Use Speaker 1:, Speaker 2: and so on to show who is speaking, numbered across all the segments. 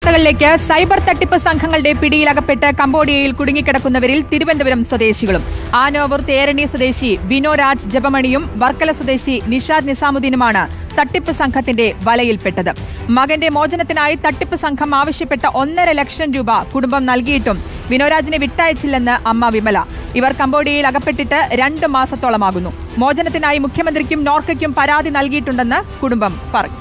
Speaker 1: വാർത്തകളിലേക്ക് സൈബർ തട്ടിപ്പ് സംഘങ്ങളുടെ പിടിയിലകപ്പെട്ട് കംബോഡിയയിൽ കുടുങ്ങിക്കിടക്കുന്നവരിൽ തിരുവനന്തപുരം സ്വദേശികളും ആനോവൂർ തേരണി സ്വദേശി വിനോരാജ് ജപമണിയും വർക്കല സ്വദേശി നിഷാദ് നിസാമുദ്ദീനുമാണ് തട്ടിപ്പ് സംഘത്തിന്റെ വലയിൽപ്പെട്ടത് മകന്റെ മോചനത്തിനായി തട്ടിപ്പ് സംഘം ആവശ്യപ്പെട്ട ഒന്നര ലക്ഷം രൂപ കുടുംബം നൽകിയിട്ടും വിനോരാജിനെ വിട്ടയച്ചില്ലെന്ന് അമ്മ വിമല ഇവർ കംബോഡിയയിൽ അകപ്പെട്ടിട്ട് രണ്ട് മാസത്തോളമാകുന്നു മോചനത്തിനായി മുഖ്യമന്ത്രിക്കും നോർക്കയ്ക്കും പരാതി നൽകിയിട്ടുണ്ടെന്ന് കുടുംബം പറഞ്ഞു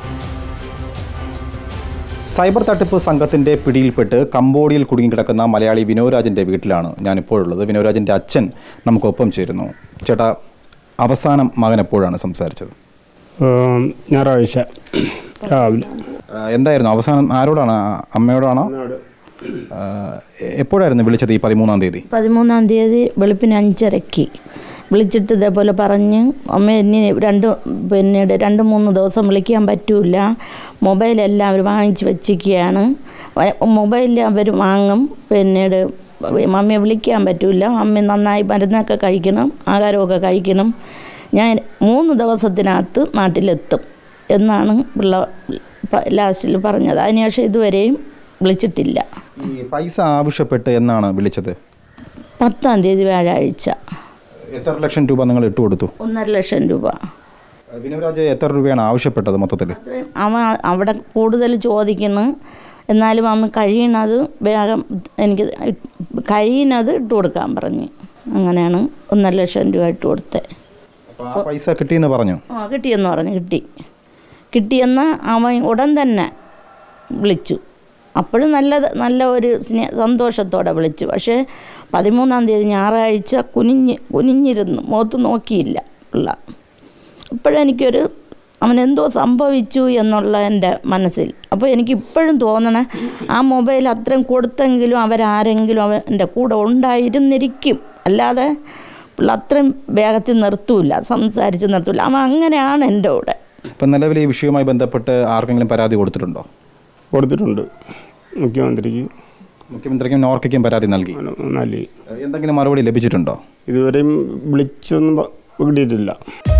Speaker 2: സൈബർ തട്ടിപ്പ് സംഘത്തിന്റെ പിടിയിൽപ്പെട്ട് കംബോഡിയയിൽ കുടുങ്ങിക്കിടക്കുന്ന മലയാളി വിനോരാജിന്റെ വീട്ടിലാണ് ഞാനിപ്പോഴുള്ളത് വിനോരാജിന്റെ അച്ഛൻ നമുക്കൊപ്പം ചേരുന്നു ചേട്ടാ അവസാനം മകൻ എപ്പോഴാണ് സംസാരിച്ചത്
Speaker 3: ഏം, ഞായറാഴ്ച രാവിലെ
Speaker 2: ആ, എന്തായിരുന്നു അവസാനം ആരോടാണ് ആ, അമ്മയോടാണോ ആ, എപ്പോഴായിരുന്നു വിളിച്ചത് ഈ പതിമൂന്നാം തീയതി
Speaker 4: പതിമൂന്നാം തീയതി വെളുപ്പിന് അഞ്ചരയ്ക്ക് വിളിച്ചിട്ട് ഇതേപോലെ പറഞ്ഞ് അമ്മ ഇനി രണ്ട് പിന്നീട് രണ്ട് മൂന്ന് ദിവസം വിളിക്കാൻ പറ്റൂല മൊബൈലെല്ലാം അവർ വാങ്ങിച്ച് വെച്ചിരിക്കുകയാണ് വ- മൊബൈലിൽ അവർ വാങ്ങും പിന്നീട് മമ്മിയെ വിളിക്കാൻ പറ്റൂല മമ്മി നന്നായി മരുന്നൊക്കെ കഴിക്കണം ആഹാരമൊക്കെ കഴിക്കണം ഞാൻ മൂന്ന് ദിവസത്തിനകത്ത് നാട്ടിലെത്തും എന്നാണ് പിള്ള ലാസ്റ്റിൽ പറഞ്ഞത് അതിനുശേഷം ഇതുവരെയും വിളിച്ചിട്ടില്ല
Speaker 2: ഈ പൈസ ആവശ്യപ്പെട്ട് എന്നാണ് വിളിച്ചത്
Speaker 4: പത്താം തീയതി വ്യാഴാഴ്ച
Speaker 2: എത്ര ലക്ഷം രൂപ നിങ്ങൾ ഇട്ടു കൊടുത്തു
Speaker 4: ഒന്നര ലക്ഷം രൂപ
Speaker 2: വിനോരാജ് എത്ര രൂപയാണ് ആവശ്യപ്പെട്ടത് മൊത്തത്തിൽ
Speaker 4: അത്രയും അവൻ അവിടെ കൂടുതൽ ചോദിക്കുന്നു എന്നാലും അവൻ കഴിയുന്നത് വേഗം എനിക്ക് കഴിയുന്നത് ഇട്ട് കൊടുക്കാൻ പറഞ്ഞ് അങ്ങനെയാണ് ഒന്നര ലക്ഷം രൂപ ഇട്ട് കൊടുത്തത്
Speaker 2: അപ്പോൾ ആ പൈസ കിട്ടിയെന്ന് പറഞ്ഞു
Speaker 4: ആ കിട്ടിയെന്ന് പറഞ്ഞു കിട്ടി കിട്ടിയെന്ന് അവൻ ഉടൻ തന്നെ വിളിച്ചു അപ്പോഴും നല്ല നല്ല ഒരു സ്നേ സന്തോഷത്തോടെ വിളിച്ചു പക്ഷേ പതിമൂന്നാം തീയതി ഞായറാഴ്ച കുനിഞ്ഞ് കുനിഞ്ഞിരുന്നു മുഖത്ത് നോക്കിയില്ല പിള്ള അപ്പോഴെനിക്കൊരു അവനെന്തോ സംഭവിച്ചു എന്നുള്ള എൻ്റെ മനസ്സിൽ അപ്പോൾ എനിക്ക് ഇപ്പോഴും തോന്നണേ ആ മൊബൈൽ അത്രയും കൊടുത്തെങ്കിലും അവരാരെങ്കിലും അവൻ്റെ കൂടെ ഉണ്ടായിരുന്നിരിക്കും അല്ലാതെ പിള്ള അത്രയും വേഗത്തിൽ നിർത്തൂല സംസാരിച്ച് നിർത്തൂല അവൻ അങ്ങനെയാണ് എൻ്റെ കൂടെ
Speaker 2: ഇപ്പം നിലവിൽ ഈ വിഷയവുമായി ബന്ധപ്പെട്ട് ആർക്കെങ്കിലും പരാതി കൊടുത്തിട്ടുണ്ടോ
Speaker 3: കൊടുത്തിട്ടുണ്ട് മുഖ്യമന്ത്രിക്ക്
Speaker 2: മുഖ്യമന്ത്രിക്കും നോർക്കയ്ക്കും പരാതി നൽകി
Speaker 3: നൽകി
Speaker 2: എന്തെങ്കിലും മറുപടി ലഭിച്ചിട്ടുണ്ടോ
Speaker 3: ഇതുവരെയും വിളിച്ചൊന്നും പ- കിട്ടിയിട്ടില്ല